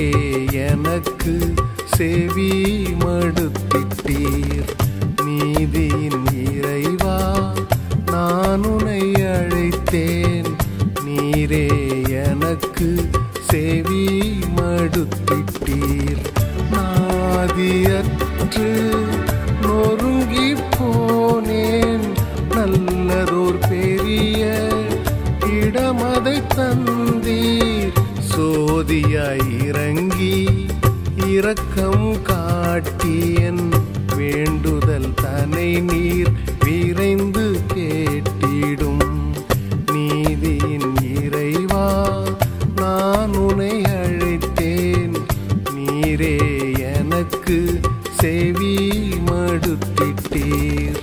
எனக்கு செவி மடுத்திட்டீர் நீதியின் இறைவா நான் உன்னை அழைத்தேன் நீரே எனக்கு செவி மடுத்திட்டீர் நாதியற்று நொறுங்கி போனேன் நல்லதோர் பெரிய இடமதை தந்தீர் சோதியாய் இறங்கி இரக்கம் காட்டியன் வேண்டுதல் தனை நீர் விரைந்து கேட்டிடும் நீதியின் இறைவா நான் உன்னை அழைத்தேன் நீரே எனக்கு செவி மடுத்திட்டீர்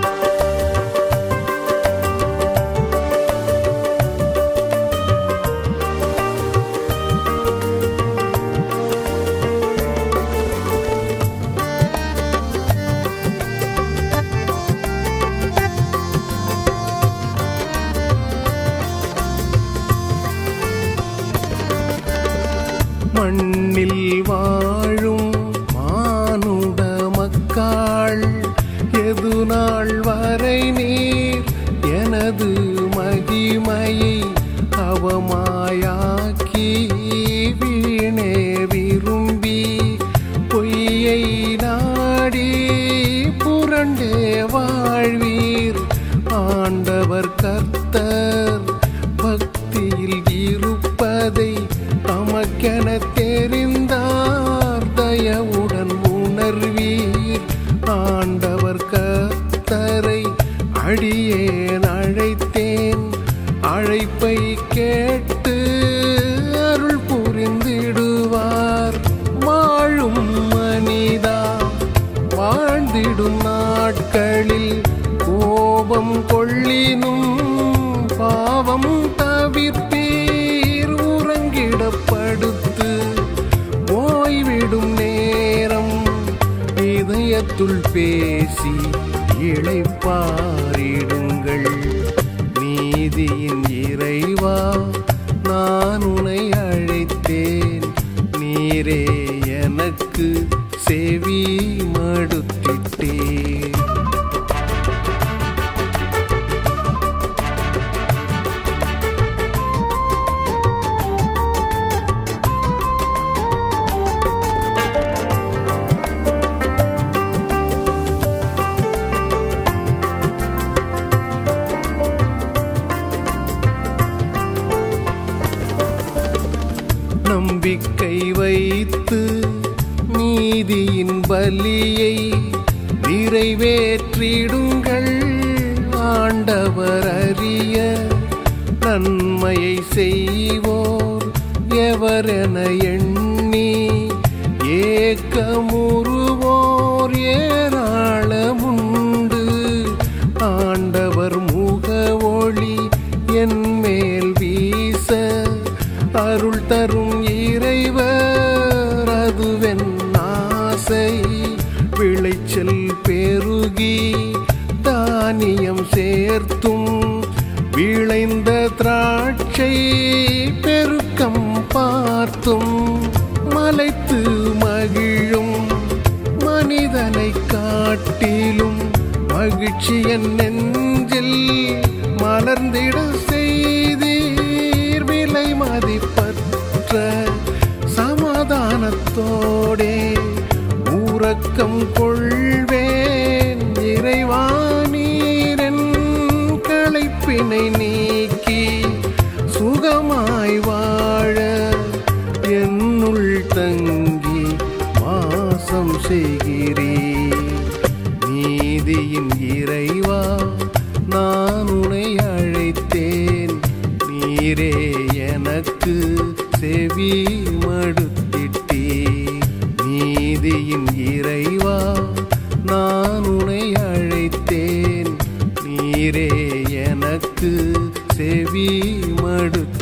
மண்ணில் வாழும் மானுட மக்கள் எது நாள் வரை நீர் எனது மகிமையை அவமாயாக்கி வீணே விரும்பி பொய்யை நாடி புரண்டே வாழ்வீர் ஆண்டவர் கர்த்தர் பக்தியில் இருப்பதை தமக்கென தெரிந்தார் தயவுடன் உணர்வீர் ஆண்டவர் கர்த்தரை அடியேன் அழைத்தேன் அழைப்பை கேட்டு அருள் புரிந்திடுவார் வாழும் மனிதா வாழ்ந்திடும் நாட்களில் கோபம் கொள்ளினும் பாவம் தவிர்ப்பீர் உறங்கிடப்படுத்து ஓய்விடும் நேரம் இதயத்துள் பேசி இளைப்பாரிடுங்கள் நீதியின் இறைவா நான் உன்னை அழைத்தேன் நீரே எனக்கு செவி மடுத்திட்டேன் நம்பிக்கை வைத்து நீதியின் பலியை நிறைவேற்றிடுங்கள் ஆண்டவர் அறிய நன்மையை செய்வோர் எவரென எண்ணி ஏக்கமுறுவோர் ஏராளமுண்டு ஆண்டவர் முக ஒளி என் மேல் வீச அருள் தரும் இறைவர் அதுவென் ஆசை விளைச்சல் பெருகி தானியம் சேர்த்தும் விளைந்த திராட்சை பெருக்கம் பார்த்தும் மலைத்து மகிழும் மனிதனை காட்டிலும் மகிழ்ச்சி என் நெஞ்சில் மலர்ந்திட செய்தீர் விலை மதிப்பற்ற சமாதானத்தோடே உறக்கம் கொள்வேன் இறைவானீரன் களைப்பினை நீக்கி சுகமாய் வாழ என்னுள் தங்கி வாசம் செய்கிறேன் நீதியின் இறைவா நான் உன்னை அழைத்தேன் நீரே எனக்கு செவி மடுத்திட்டே நீதியின் இறைவா நான் உன்னை அழைத்தேன் நீரே எனக்கு செவி மடுத்திட்டே